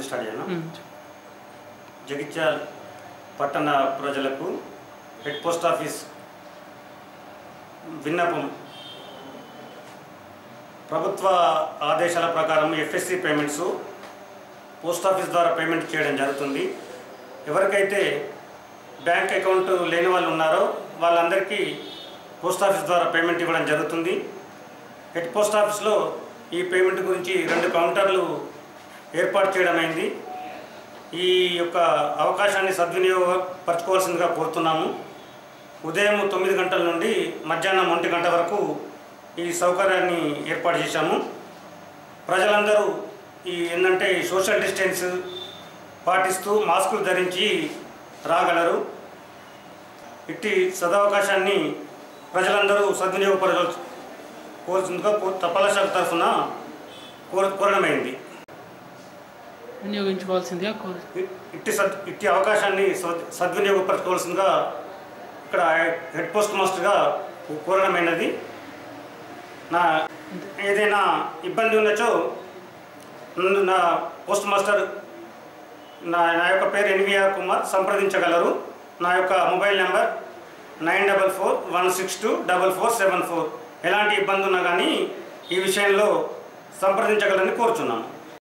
start చేయను జగిత్యాల్ పట్టణ ప్రజలకు హెడ్ పోస్ట్ ఆఫీస్ విన్నపం ప్రభుత్వ ఆదేశాల ప్రకారం ఎఫ్ఎస్సి పేమెంట్స్ పోస్ట్ ఆఫీస్ ద్వారా పేమెంట్ చేయడం జరుగుతుంది ఎవరికైతే బ్యాంక్ అకౌంట్ లేని వాళ్ళు ఉన్నారో వాళ్ళందరికీ పోస్ట్ ఆఫీస్ ద్వారా పేమెంట్ ఇవ్వడం జరుగుతుంది హెడ్ పోస్ట్ ఆఫీస్లో ఈ పేమెంట్ గురించి రెండు కౌంటర్లు ఏర్పాటు చేయడం అయింది ఈ యొక్క అవకాశాన్ని సద్వినియోగపరచుకోవాల్సిందిగా కోరుతున్నాము ఉదయం తొమ్మిది గంటల నుండి మధ్యాహ్నం ఒంటి గంట వరకు ఈ సౌకర్యాన్ని ఏర్పాటు చేశాము ప్రజలందరూ ఈ ఏంటంటే ఈ సోషల్ డిస్టెన్స్ పాటిస్తూ మాస్కులు ధరించి రాగలరు ఇట్టి సదవకాశాన్ని ప్రజలందరూ సద్వినియోగపరచ కోరుతుందిగా తపాల శాఖ తరఫున కోర కోరడమైంది వినియోగించుకోవాల్సిందిగా కోరు ఇ- ఇట్టి సద్ ఇట్టి అవకాశాన్ని సద్ సద్వినియోగపరచుకోవాల్సిందిగా ఇక్కడ హెడ్ పోస్ట్ మాస్టర్గా కోరడమైనది నా ఏదైనా ఇబ్బంది ఉన్నచో నన్ను నా పోస్ట్ మాస్టర్ నా నా యొక్క పేరు ఎన్విఆర్ కుమార్ సంప్రదించగలరు నా యొక్క mobile number nine double four one six two double four seven four ఎలాంటి ఇబ్బంది ఉన్నా కానీ ఈ విషయంలో సంప్రదించగలని కోరుచున్నాను